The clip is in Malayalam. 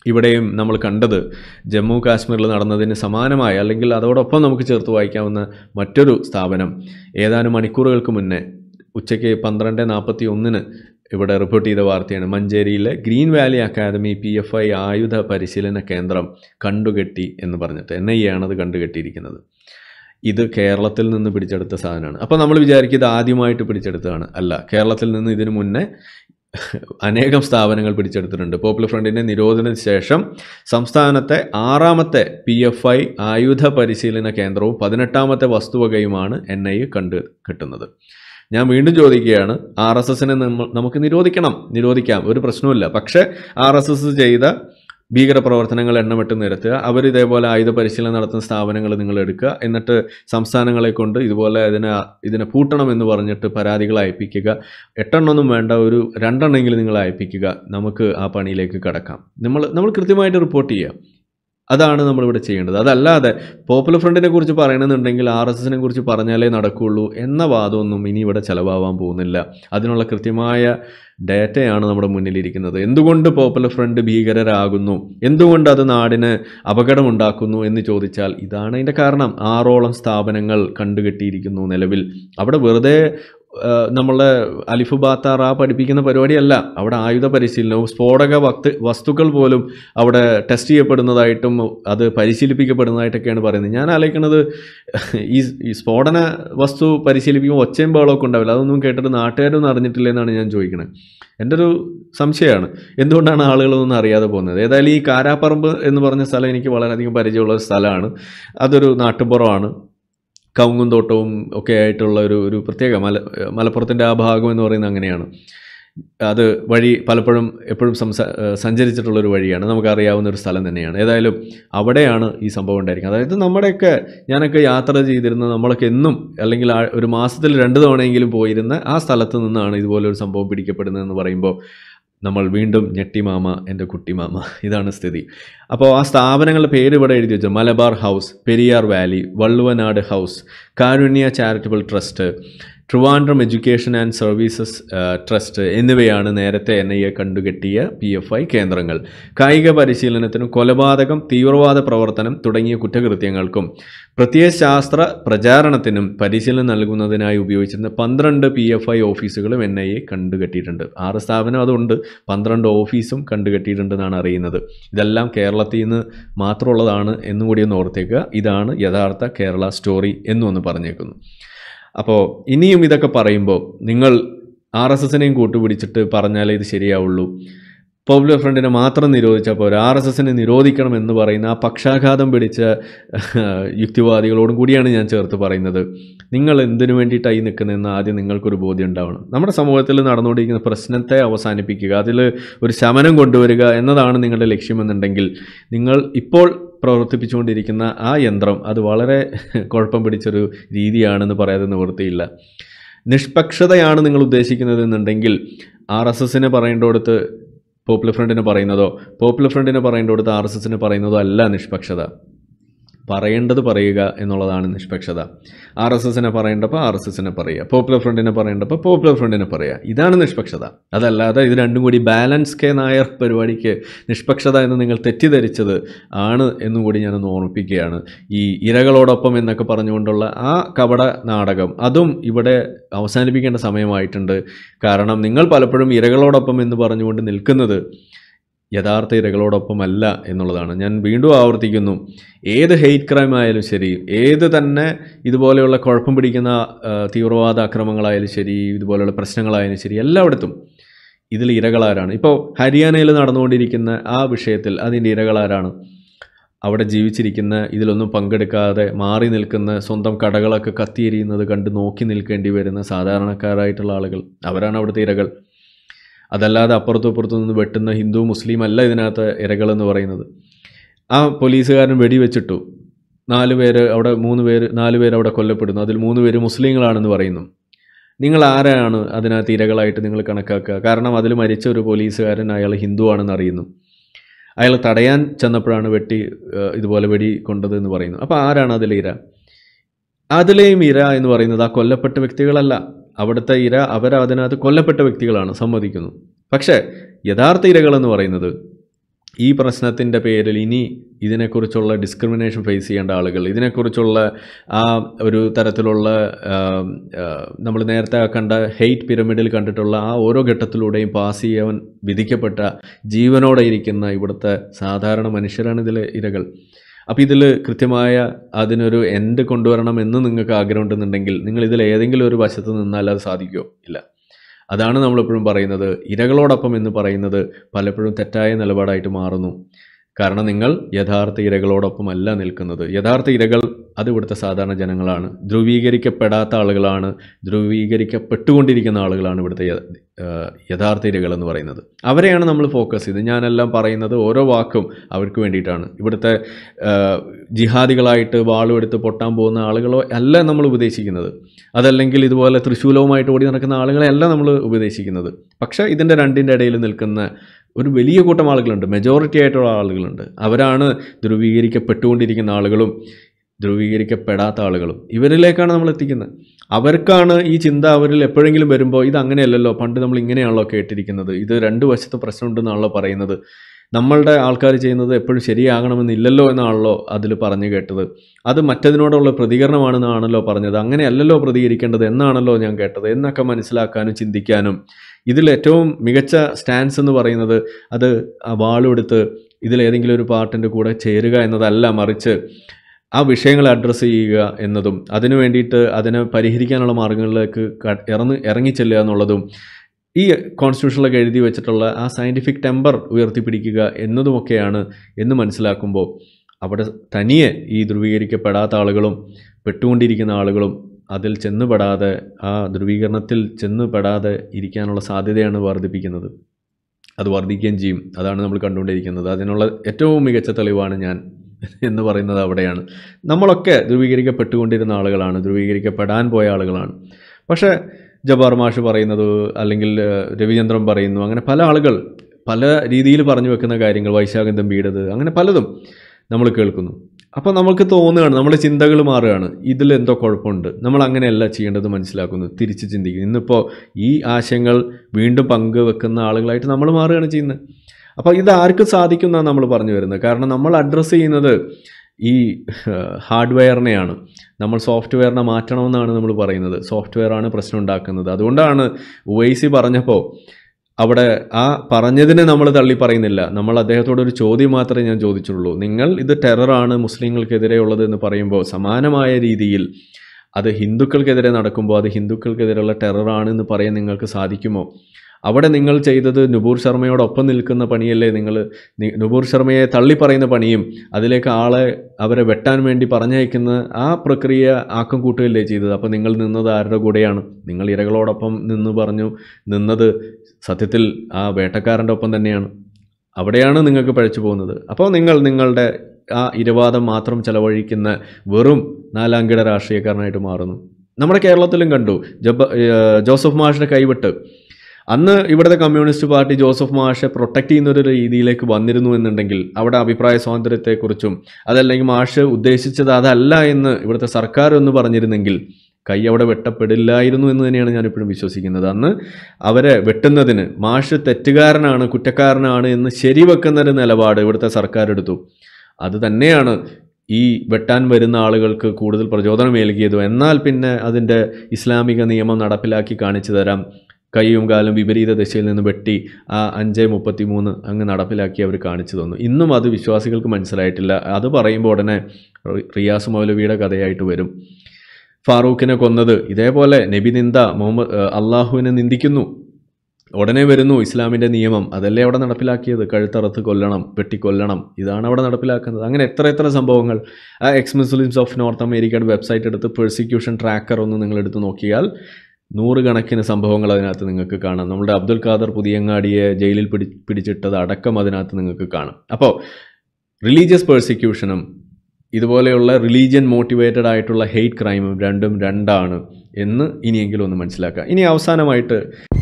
ഇവിടെയും നമ്മൾ കണ്ടത് ജമ്മു കാശ്മീരിൽ നടന്നതിന് സമാനമായ അല്ലെങ്കിൽ അതോടൊപ്പം നമുക്ക് ചേർത്ത് വായിക്കാവുന്ന മറ്റൊരു സ്ഥാപനം ഏതാനും മണിക്കൂറുകൾക്ക് മുന്നേ ഉച്ചയ്ക്ക് പന്ത്രണ്ട് നാൽപ്പത്തി ഒന്നിന് ഇവിടെ റിപ്പോർട്ട് ചെയ്ത വാർത്തയാണ് മഞ്ചേരിയിലെ green valley academy P F I ആയുധ പരിശീലന കേന്ദ്രം കണ്ടുകെട്ടി എന്ന് പറഞ്ഞിട്ട് എൻ ഐ എ ആണത് കണ്ടുകെട്ടിയിരിക്കുന്നത് ഇത് കേരളത്തിൽ നിന്ന് പിടിച്ചെടുത്ത സാധനമാണ് അപ്പോൾ നമ്മൾ വിചാരിക്കും ഇത് ആദ്യമായിട്ട് പിടിച്ചെടുത്തതാണ് അല്ല കേരളത്തിൽ നിന്ന് ഇതിനു മുന്നേ അനേകം സ്ഥാപനങ്ങൾ പിടിച്ചെടുത്തിട്ടുണ്ട് പോപ്പുലർ ഫ്രണ്ടിൻ്റെ നിരോധനത്തിന് ശേഷം സംസ്ഥാനത്തെ ആറാമത്തെ പി എഫ് ഐ ആയുധ പരിശീലന കേന്ദ്രവും പതിനെട്ടാമത്തെ വസ്തുവകയുമാണ് എൻ ഐ കണ്ടു കിട്ടുന്നത് ഞാൻ വീണ്ടും ചോദിക്കുകയാണ് ആർ എസ് എസിനെ നമുക്ക് നിരോധിക്കണം നിരോധിക്കാം ഒരു പ്രശ്നവുമില്ല പക്ഷേ ആർ എസ് എസ് ചെയ്ത ഭീകരപ്രവർത്തനങ്ങൾ എണ്ണമിട്ട് നിരത്തുക അവർ ഇതേപോലെ ആയുധ പരിശീലനം നടത്തുന്ന സ്ഥാപനങ്ങൾ നിങ്ങൾ എടുക്കുക എന്നിട്ട് സംസ്ഥാനങ്ങളെ കൊണ്ട് ഇതുപോലെ ഇതിനെ ഇതിനെ പൂട്ടണം എന്ന് പറഞ്ഞിട്ട് പരാതികൾ അയപ്പിക്കുക എട്ടെണ്ണമൊന്നും വേണ്ട ഒരു രണ്ടെണ്ണമെങ്കിലും നിങ്ങൾ അയപ്പിക്കുക നമുക്ക് ആ പണിയിലേക്ക് കടക്കാം നമ്മൾ നമ്മൾ കൃത്യമായിട്ട് റിപ്പോർട്ട് ചെയ്യുക അതാണ് നമ്മളിവിടെ ചെയ്യേണ്ടത് അതല്ലാതെ പോപ്പുലർ ഫ്രണ്ടിനെ കുറിച്ച് പറയണമെന്നുണ്ടെങ്കിൽ ആർ എസ് എസിനെ കുറിച്ച് പറഞ്ഞാലേ നടക്കുകയുള്ളൂ എന്ന വാദമൊന്നും ഇനി ഇവിടെ ചിലവാവാൻ പോകുന്നില്ല അതിനുള്ള കൃത്യമായ ഡേറ്റയാണ് നമ്മുടെ മുന്നിലിരിക്കുന്നത് എന്തുകൊണ്ട് പോപ്പുലർ ഫ്രണ്ട് ഭീകരരാകുന്നു എന്തുകൊണ്ട് അത് നാടിന് അപകടമുണ്ടാക്കുന്നു എന്ന് ചോദിച്ചാൽ ഇതാണ് അതിൻ്റെ കാരണം ആറോളം സ്ഥാപനങ്ങൾ കണ്ടുകെട്ടിയിരിക്കുന്നു നിലവിൽ അവിടെ വെറുതെ നമ്മളെ അലിഫ് ബാത്താറ പഠിപ്പിക്കുന്ന പരിപാടിയല്ല അവിടെ ആയുധ പരിശീലനവും സ്ഫോടക വസ്തു വസ്തുക്കൾ പോലും അവിടെ ടെസ്റ്റ് ചെയ്യപ്പെടുന്നതായിട്ടും അത് പരിശീലിപ്പിക്കപ്പെടുന്നതായിട്ടൊക്കെയാണ് പറയുന്നത് ഞാൻ ആലോചിക്കുന്നത് ഈ ഈ സ്ഫോടന വസ്തു പരിശീലിപ്പിക്കുമ്പോൾ ഒച്ചയും ബഹളമൊക്കെ ഉണ്ടാവില്ല അതൊന്നും കേട്ടിട്ട് നാട്ടുകാരൊന്നും അറിഞ്ഞിട്ടില്ല എന്നാണ് ഞാൻ ചോദിക്കുന്നത് എൻ്റെ ഒരു സംശയമാണ് എന്തുകൊണ്ടാണ് ആളുകളൊന്നും അറിയാതെ പോകുന്നത് ഏതായാലും ഈ കാരാപ്പറമ്പ് എന്ന് പറഞ്ഞ സ്ഥലം എനിക്ക് വളരെയധികം പരിചയമുള്ള ഒരു സ്ഥലമാണ് അതൊരു നാട്ടുപുറമാണ് കവുങ്ങും തോട്ടവും ഒക്കെ ആയിട്ടുള്ള ഒരു ഒരു പ്രത്യേക മല മലപ്പുറത്തിൻ്റെ ആ ഭാഗം എന്ന് പറയുന്നത് അങ്ങനെയാണ് അത് വഴി പലപ്പോഴും എപ്പോഴും സംസാ സഞ്ചരിച്ചിട്ടുള്ളൊരു വഴിയാണ് നമുക്കറിയാവുന്ന ഒരു സ്ഥലം തന്നെയാണ് ഏതായാലും അവിടെയാണ് ഈ സംഭവം ഉണ്ടായിരിക്കുന്നത് അതായത് നമ്മുടെയൊക്കെ ഞാനൊക്കെ യാത്ര ചെയ്തിരുന്ന നമ്മളൊക്കെ എന്നും അല്ലെങ്കിൽ ഒരു മാസത്തിൽ രണ്ട് തവണയെങ്കിലും പോയിരുന്ന ആ സ്ഥലത്ത് നിന്നാണ് ഇതുപോലൊരു സംഭവം പിടിക്കപ്പെടുന്നതെന്ന് പറയുമ്പോൾ നമ്മൾ വീണ്ടും ഞെട്ടിമാമ എൻ്റെ കുട്ടിമാമ ഇതാണ് സ്ഥിതി അപ്പോൾ ആ സ്ഥാപനങ്ങളുടെ പേര് ഇവിടെ എഴുതി വെച്ചു Malabar house Periyar valley Valluvanad house Karunya charitable trust Trivandrum education and services trust എന്നിവയാണ് നേരത്തെ എൻ ഐ എ കണ്ടുകെട്ടിയ പി എഫ് ഐ കേന്ദ്രങ്ങൾ കായിക പരിശീലനത്തിനും കൊലപാതകം തീവ്രവാദ പ്രവർത്തനം തുടങ്ങിയ കുറ്റകൃത്യങ്ങൾക്കും പ്രത്യയശാസ്ത്ര പ്രചാരണത്തിനും പരിശീലനം നൽകുന്നതിനായി ഉപയോഗിച്ചിരുന്ന പന്ത്രണ്ട് പി എഫ് ഐ ഓഫീസുകളും എൻ ഐ എ കണ്ടുകെട്ടിയിട്ടുണ്ട് ആറ് സ്ഥാപനം അതുണ്ട് പന്ത്രണ്ട് ഓഫീസും കണ്ടുകെട്ടിയിട്ടുണ്ടെന്നാണ് അറിയുന്നത് ഇതെല്ലാം കേരളത്തിൽ നിന്ന് മാത്രമുള്ളതാണ് എന്നും കൂടി ഒന്ന് ഓർത്തേക്കുക ഇതാണ് യഥാർത്ഥ കേരള സ്റ്റോറി എന്നും ഒന്ന് പറഞ്ഞേക്കുന്നു അപ്പോൾ ഇനിയും ഇതൊക്കെ പറയുമ്പോൾ നിങ്ങൾ ആർ എസ് എസിനെയും കൂട്ടുപിടിച്ചിട്ട് പറഞ്ഞാലേ ഇത് ശരിയാവുള്ളൂ പോപ്പുലർ ഫ്രണ്ടിനെ മാത്രം നിരോധിച്ചാൽ പോരാ ആർ എസ് എസിനെ നിരോധിക്കണം എന്ന് പറയുന്ന ആ പക്ഷാഘാതം പിടിച്ച യുക്തിവാദികളോടും കൂടിയാണ് ഞാൻ ചേർത്ത് പറയുന്നത് നിങ്ങൾ എന്തിനു വേണ്ടിയിട്ടായി നിൽക്കുന്നതെന്ന് ആദ്യം നിങ്ങൾക്കൊരു ബോധ്യം ഉണ്ടാവണം നമ്മുടെ സമൂഹത്തിൽ നടന്നുകൊണ്ടിരിക്കുന്ന പ്രശ്നത്തെ അവസാനിപ്പിക്കുക അതിൽ ഒരു ശമനം കൊണ്ടുവരിക എന്നതാണ് നിങ്ങളുടെ ലക്ഷ്യമെന്നുണ്ടെങ്കിൽ നിങ്ങൾ ഇപ്പോൾ പ്രവർത്തിപ്പിച്ചുകൊണ്ടിരിക്കുന്ന ആ യന്ത്രം അത് വളരെ കുഴപ്പം പിടിച്ചൊരു രീതിയാണെന്ന് പറയാതെ നിവൃത്തിയില്ല നിഷ്പക്ഷതയാണ് നിങ്ങൾ ഉദ്ദേശിക്കുന്നത് എന്നുണ്ടെങ്കിൽ ആർ എസ് എസിനെ പറയേണ്ടടുത്ത് പോപ്പുലർ ഫ്രണ്ടിന് പറയുന്നതോ പോപ്പുലർ ഫ്രണ്ടിന് പറയേണ്ടടുത്ത് ആർ എസ് എസിന് പറയുന്നതോ അല്ല നിഷ്പക്ഷത പറയേണ്ടത് പറയുക എന്നുള്ളതാണ് നിഷ്പക്ഷത ആർ എസ് എസിനെ പറയേണ്ടപ്പോൾ ആർ എസ് എസിനെ പറയുക പോപ്പുലർ ഫ്രണ്ടിനെ പറയേണ്ടപ്പോൾ പോപ്പുലർ ഫ്രണ്ടിനെ പറയുക ഇതാണ് നിഷ്പക്ഷത അതല്ലാതെ ഇത് രണ്ടും കൂടി ബാലൻസ് കെ നായർ പരിപാടിക്ക് നിഷ്പക്ഷത എന്ന് നിങ്ങൾ തെറ്റിദ്ധരിച്ചത് ആണ് എന്നും കൂടി ഞാനൊന്ന് ഓർമ്മിപ്പിക്കുകയാണ് ഈ ഇരകളോടൊപ്പം എന്നൊക്കെ പറഞ്ഞുകൊണ്ടുള്ള ആ കപട നാടകം അതും ഇവിടെ അവസാനിപ്പിക്കേണ്ട സമയമായിട്ടുണ്ട് കാരണം നിങ്ങൾ പലപ്പോഴും ഇരകളോടൊപ്പം എന്ന് പറഞ്ഞുകൊണ്ട് നിൽക്കുന്നത് യഥാർത്ഥ ഇരകളോടൊപ്പമല്ല എന്നുള്ളതാണ് ഞാൻ വീണ്ടും ആവർത്തിക്കുന്നു ഏത് ഹെയ്റ്റ് ക്രൈം ആയാലും ശരി ഏത് തന്നെ ഇതുപോലെയുള്ള കുഴപ്പം പിടിക്കുന്ന തീവ്രവാദ അക്രമങ്ങളായാലും ശരി ഇതുപോലെയുള്ള പ്രശ്നങ്ങളായാലും ശരി എല്ലായിടത്തും ഇതിൽ ഇരകളാരാണ് ഇപ്പോൾ ഹരിയാനയിൽ നടന്നുകൊണ്ടിരിക്കുന്ന ആ വിഷയത്തിൽ അതിൻ്റെ ഇരകളാരാണ് അവിടെ ജീവിച്ചിരിക്കുന്ന ഇതിലൊന്നും പങ്കെടുക്കാതെ മാറി നിൽക്കുന്ന സ്വന്തം കടകളൊക്കെ കത്തിയെരിയുന്നത് കണ്ട് നോക്കി നിൽക്കേണ്ടി വരുന്ന സാധാരണക്കാരായിട്ടുള്ള ആളുകൾ അവരാണ് അവിടുത്തെ ഇരകൾ അതല്ലാതെ അപ്പുറത്തും ഇപ്പുറത്തു നിന്ന് വെട്ടുന്ന ഹിന്ദു മുസ്ലിം അല്ല ഇതിനകത്ത് ഇരകളെന്ന് പറയുന്നത് ആ പോലീസുകാരൻ വെടിവെച്ചിട്ടു നാല് പേര് അവിടെ മൂന്ന് പേര് നാല് പേര് അവിടെ കൊല്ലപ്പെടുന്നു അതിൽ മൂന്ന് പേര് മുസ്ലിങ്ങളാണെന്ന് പറയുന്നു നിങ്ങൾ ആരാണ് അതിനകത്ത് ഇരകളായിട്ട് നിങ്ങൾ കണക്കാക്കുക കാരണം അതിൽ മരിച്ച ഒരു പോലീസുകാരൻ അയാൾ ഹിന്ദു ആണെന്ന് അറിയുന്നു അയാൾ തടയാൻ ചെന്നപ്പോഴാണ് വെട്ടി ഇതുപോലെ വെടി കൊണ്ടത് എന്ന് പറയുന്നു അപ്പോൾ ആരാണ് അതിലെ ഇര അതിലെയും ഇര എന്ന് പറയുന്നത് ആ കൊല്ലപ്പെട്ട വ്യക്തികളല്ല അവിടുത്തെ ഇര അവർ അതിനകത്ത് കൊല്ലപ്പെട്ട വ്യക്തികളാണ് സമ്മതിക്കുന്നു പക്ഷേ യഥാർത്ഥ ഇരകളെന്ന് പറയുന്നത് ഈ പ്രശ്നത്തിൻ്റെ പേരിൽ ഇനി ഇതിനെക്കുറിച്ചുള്ള ഡിസ്ക്രിമിനേഷൻ ഫേസ് ചെയ്യേണ്ട ആളുകൾ ഇതിനെക്കുറിച്ചുള്ള ആ ഒരു തരത്തിലുള്ള നമ്മൾ നേരത്തെ കണ്ട ഹെയ്റ്റ് പിരമിഡിൽ കണ്ടിട്ടുള്ള ആ ഓരോ ഘട്ടത്തിലൂടെയും പാസ് ചെയ്യാൻ വിധിക്കപ്പെട്ട ജീവനോടെ ഇരിക്കുന്ന ഇവിടുത്തെ സാധാരണ മനുഷ്യരാണ് ഇതിലെ ഇരകൾ അപ്പോൾ ഇതിൽ കൃത്യമായ അതിനൊരു എൻഡ് കൊണ്ടുവരണം എന്ന് നിങ്ങൾക്ക് ആഗ്രഹമുണ്ടെന്നുണ്ടെങ്കിൽ നിങ്ങൾ ഇതിൽ ഏതെങ്കിലും ഒരു വശത്ത് നിന്നാൽ അത് സാധിക്കുമോ ഇല്ല അതാണ് നമ്മളെപ്പോഴും പറയുന്നത് ഇരകളോടൊപ്പം എന്ന് പറയുന്നത് പലപ്പോഴും തെറ്റായ നിലപാടായിട്ട് മാറുന്നു കാരണം നിങ്ങൾ യഥാർത്ഥ ഇരകളോടൊപ്പമല്ല നിൽക്കുന്നത് യഥാർത്ഥ ഇരകൾ അത് ഇവിടുത്തെ സാധാരണ ജനങ്ങളാണ് ധ്രുവീകരിക്കപ്പെടാത്ത ആളുകളാണ് ധ്രുവീകരിക്കപ്പെട്ടുകൊണ്ടിരിക്കുന്ന ആളുകളാണ് ഇവിടുത്തെ യ- ഏഹ് യഥാർത്ഥ ഇരകൾ എന്ന് പറയുന്നത് അവരെയാണ് നമ്മൾ ഫോക്കസ് ചെയ്ത് ഞാനെല്ലാം പറയുന്നത് ഓരോ വാക്കും അവർക്ക് വേണ്ടിയിട്ടാണ് ഇവിടുത്തെ ഏഹ് ജിഹാദികളായിട്ട് വാളുമെടുത്ത് പൊട്ടാൻ പോകുന്ന ആളുകളോ അല്ല നമ്മൾ ഉപദേശിക്കുന്നത് അതല്ലെങ്കിൽ ഇതുപോലെ തൃശൂലവുമായിട്ട് ഓടി നടക്കുന്ന ആളുകളെ അല്ല നമ്മൾ ഉപദേശിക്കുന്നത് പക്ഷേ ഇതിൻ്റെ രണ്ടിൻ്റെ ഇടയിൽ നിൽക്കുന്ന ഒരു വലിയ കൂട്ടം ആളുകളുണ്ട് മെജോറിറ്റി ആയിട്ടുള്ള ആളുകളുണ്ട് അവരാണ് ധ്രുവീകരിക്കപ്പെട്ടുകൊണ്ടിരിക്കുന്ന ആളുകളും ധ്രുവീകരിക്കപ്പെടാത്ത ആളുകളും ഇവരിലേക്കാണ് നമ്മൾ എത്തിക്കുന്നത് അവർക്കാണ് ഈ ചിന്ത അവരിൽ എപ്പോഴെങ്കിലും വരുമ്പോൾ ഇത് അങ്ങനെയല്ലല്ലോ പണ്ട് നമ്മൾ ഇങ്ങനെയാണല്ലോ കേട്ടിരിക്കുന്നത് ഇത് രണ്ട് വശത്ത് പ്രശ്നമുണ്ടെന്നാണല്ലോ പറയുന്നത് നമ്മളുടെ ആൾക്കാർ ചെയ്യുന്നത് എപ്പോഴും ശരിയാകണമെന്നില്ലല്ലോ എന്നാണല്ലോ അതിൽ പറഞ്ഞു കേട്ടത് അത് മറ്റതിനോടുള്ള പ്രതികരണമാണെന്നാണല്ലോ പറഞ്ഞത് അങ്ങനെയല്ലല്ലോ പ്രതികരിക്കേണ്ടത് എന്നാണല്ലോ ഞാൻ കേട്ടത് എന്നൊക്കെ മനസ്സിലാക്കാനും ചിന്തിക്കാനും ഇതിൽ ഏറ്റവും മികച്ച സ്റ്റാൻസ് എന്ന് പറയുന്നത് അത് ആ വാളുമെടുത്ത് ഇതിലേതെങ്കിലും ഒരു പാർട്ടിൻ്റെ കൂടെ ചേരുക എന്നതല്ല മറിച്ച് ആ വിഷയങ്ങൾ അഡ്രസ്സ് ചെയ്യുക എന്നതും അതിനു വേണ്ടിയിട്ട് അതിനെ പരിഹരിക്കാനുള്ള മാർഗങ്ങളിലേക്ക് ക- ഇറങ്ങി ഇറങ്ങിച്ചെല്ലുക എന്നുള്ളതും ഈ കോൺസ്റ്റിറ്റ്യൂഷനിലൊക്കെ എഴുതി വെച്ചിട്ടുള്ള ആ സയൻറ്റിഫിക് ടെമ്പർ ഉയർത്തിപ്പിടിക്കുക എന്നതുമൊക്കെയാണ് എന്ന് മനസ്സിലാക്കുമ്പോൾ അവിടെ തനിയെ ഈ ധ്രുവീകരിക്കപ്പെടാത്ത ആളുകളും പെട്ടുകൊണ്ടിരിക്കുന്ന ആളുകളും അതിൽ ചെന്നുപെടാതെ ആ ധ്രുവീകരണത്തിൽ ചെന്നുപെടാതെ ഇരിക്കാനുള്ള സാധ്യതയാണ് വർദ്ധിപ്പിക്കുന്നത് അത് വർദ്ധിക്കുകയും ചെയ്യും അതാണ് നമ്മൾ കണ്ടുകൊണ്ടിരിക്കുന്നത് അതിനുള്ള ഏറ്റവും മികച്ച തെളിവാണ് ഞാൻ എന്ന് പറയുന്നത് അവിടെയാണ് നമ്മളൊക്കെ ധ്രുവീകരിക്കപ്പെട്ടുകൊണ്ടിരുന്ന ആളുകളാണ് ധ്രുവീകരിക്കപ്പെടാൻ പോയ ആളുകളാണ് പക്ഷേ ജബ്ബാർ മാഷ് പറയുന്നത് അല്ലെങ്കിൽ ഏഹ്, രവിചന്ദ്രൻ പറയുന്നു അങ്ങനെ പല ആളുകൾ പല രീതിയിൽ പറഞ്ഞു വെക്കുന്ന കാര്യങ്ങൾ വൈശാഖം തമ്പിയുടേത് അങ്ങനെ പലതും നമ്മൾ കേൾക്കുന്നു അപ്പോൾ നമുക്ക് തോന്നുകയാണ് നമ്മുടെ ചിന്തകൾ മാറുകയാണ് ഇതിൽ എന്തോ കുഴപ്പമുണ്ട് നമ്മൾ അങ്ങനെയല്ല ചെയ്യേണ്ടത് മനസ്സിലാക്കുന്നു തിരിച്ച് ചിന്തിക്കുന്നു ഇന്നിപ്പോൾ ഈ ആശയങ്ങൾ വീണ്ടും പങ്കുവെക്കുന്ന ആളുകളായിട്ട് നമ്മൾ മാറുകയാണ് ചെയ്യുന്നത് അപ്പോൾ ഇത് ആർക്കും സാധിക്കും എന്നാണ് നമ്മൾ പറഞ്ഞു വരുന്നത് കാരണം നമ്മൾ അഡ്രസ്സ് ചെയ്യുന്നത് ഈ ഹാർഡ്വെയറിനെയാണ് നമ്മൾ സോഫ്റ്റ്വെയറിനെ മാറ്റണമെന്നാണ് നമ്മൾ പറയുന്നത് സോഫ്റ്റ്വെയർ ആണ് പ്രശ്നം ഉണ്ടാക്കുന്നത് അതുകൊണ്ടാണ് ഉവൈസി പറഞ്ഞപ്പോൾ അവിടെ ആ പറഞ്ഞതിനെ നമ്മൾ തള്ളി പറയുന്നില്ല നമ്മൾ അദ്ദേഹത്തോട് ഒരു ചോദ്യം മാത്രമേ ഞാൻ ചോദിച്ചുള്ളൂ നിങ്ങൾ ഇത് ടെററാണ് മുസ്ലിങ്ങൾക്കെതിരെ ഉള്ളത് എന്ന് പറയുമ്പോൾ സമാനമായ രീതിയിൽ അത് ഹിന്ദുക്കൾക്കെതിരെ നടക്കുമ്പോൾ അത് ഹിന്ദുക്കൾക്കെതിരെയുള്ള ടെററാണ് എന്ന് പറയാൻ നിങ്ങൾക്ക് സാധിക്കുമോ അവിടെ നിങ്ങൾ ചെയ്തത് നുപൂർ ശർമ്മയോടൊപ്പം നിൽക്കുന്ന പണിയല്ലേ നിങ്ങൾ നി- നുപൂർ ശർമ്മയെ തള്ളി പറയുന്ന പണിയും അതിലേക്ക് ആളെ അവരെ വെട്ടാൻ വേണ്ടി പറഞ്ഞയക്കുന്ന ആ പ്രക്രിയ ആക്കം കൂട്ടുകയല്ലേ ചെയ്തത് അപ്പോൾ നിങ്ങൾ നിന്നത് ആരുടെ കൂടെയാണ് നിങ്ങൾ ഇരകളോടൊപ്പം നിന്ന് പറഞ്ഞു നിന്നത് സത്യത്തിൽ ആ വേട്ടക്കാരൻ്റെ ഒപ്പം തന്നെയാണ് അവിടെയാണ് നിങ്ങൾക്ക് പഴച്ചു പോകുന്നത് അപ്പോൾ നിങ്ങൾ നിങ്ങളുടെ ആ ഇരവാദം മാത്രം ചെലവഴിക്കുന്ന വെറും നാലാംകിട രാഷ്ട്രീയക്കാരനായിട്ട് മാറുന്നു നമ്മുടെ കേരളത്തിലും കണ്ടു ജബ ഏഹ് ജോസഫ് മാഷിനെ കൈവിട്ട് അന്ന് ഇവിടുത്തെ കമ്മ്യൂണിസ്റ്റ് പാർട്ടി ജോസഫ് മാഷെ പ്രൊട്ടക്റ്റ് ചെയ്യുന്ന ഒരു രീതിയിലേക്ക് വന്നിരുന്നു എന്നുണ്ടെങ്കിൽ അവിടെ അഭിപ്രായ സ്വാതന്ത്ര്യത്തെക്കുറിച്ചും അതല്ലെങ്കിൽ മാഷ് ഉദ്ദേശിച്ചത് അതല്ല എന്ന് ഇവിടുത്തെ സർക്കാർ ഒന്ന് പറഞ്ഞിരുന്നെങ്കിൽ കൈ അവിടെ വെട്ടപ്പെടില്ലായിരുന്നു എന്ന് തന്നെയാണ് ഞാനിപ്പോഴും വിശ്വസിക്കുന്നത് അന്ന് അവരെ വെട്ടുന്നതിന് മാഷ് തെറ്റുകാരനാണ് കുറ്റക്കാരനാണ് എന്ന് ശരിവെക്കുന്ന ഒരു നിലപാട് ഇവിടുത്തെ സർക്കാർ എടുത്തു അത് തന്നെയാണ് ഈ വെട്ടാൻ വരുന്ന ആളുകൾക്ക് കൂടുതൽ പ്രചോദനമേൽകിയതും എന്നാൽ പിന്നെ അതിൻ്റെ ഇസ്ലാമിക നിയമം നടപ്പിലാക്കി കാണിച്ചു തരാം കൈയും കാലും വിപരീത ദിശയിൽ നിന്ന് വെട്ടി ആ അഞ്ച് മുപ്പത്തി മൂന്ന് അങ്ങ് നടപ്പിലാക്കി അവർ കാണിച്ചു തന്നു ഇന്നും അത് വിശ്വാസികൾക്ക് മനസ്സിലായിട്ടില്ല അത് പറയുമ്പോൾ ഉടനെ റി- റിയാസ് മൗലവിയുടെ കഥയായിട്ട് വരും ഫാറൂഖിനെ കൊന്നത് ഇതേപോലെ നബി നിന്ദ മുഹമ്മദ് ഏഹ് അള്ളാഹുവിനെ നിന്ദിക്കുന്നു ഉടനെ വരുന്നു ഇസ്ലാമിൻ്റെ നിയമം അതല്ലേ അവിടെ നടപ്പിലാക്കിയത് കഴുത്തറുത്ത് കൊല്ലണം വെട്ടിക്കൊല്ലണം ഇതാണ് അവിടെ നടപ്പിലാക്കുന്നത് അങ്ങനെ എത്ര എത്ര സംഭവങ്ങൾ ആ എക്സ് മുസ്ലിംസ് ഓഫ് നോർത്ത് അമേരിക്കയുടെ വെബ്സൈറ്റ് എടുത്ത് പെർസിക്യൂഷൻ ട്രാക്കർ ഒന്ന് നിങ്ങൾ എടുത്ത് നോക്കിയാൽ നൂറുകണക്കിന് സംഭവങ്ങൾ അതിനകത്ത് നിങ്ങൾക്ക് കാണാം നമ്മുടെ അബ്ദുൽ ഖാദർ പുതിയങ്ങാടിയെ ജയിലിൽ പിടി പിടിച്ചിട്ടത് അടക്കം അതിനകത്ത് നിങ്ങൾക്ക് കാണാം അപ്പോൾ റിലീജിയസ് പേഴ്സിക്യൂഷനും ഇതുപോലെയുള്ള റിലീജിയൻ മോട്ടിവേറ്റഡ് ആയിട്ടുള്ള ഹെയ്റ്റ് ക്രൈമും രണ്ടും രണ്ടാണ് എന്ന് ഇനിയെങ്കിലും ഒന്ന് മനസ്സിലാക്കുക ഇനി അവസാനമായിട്ട്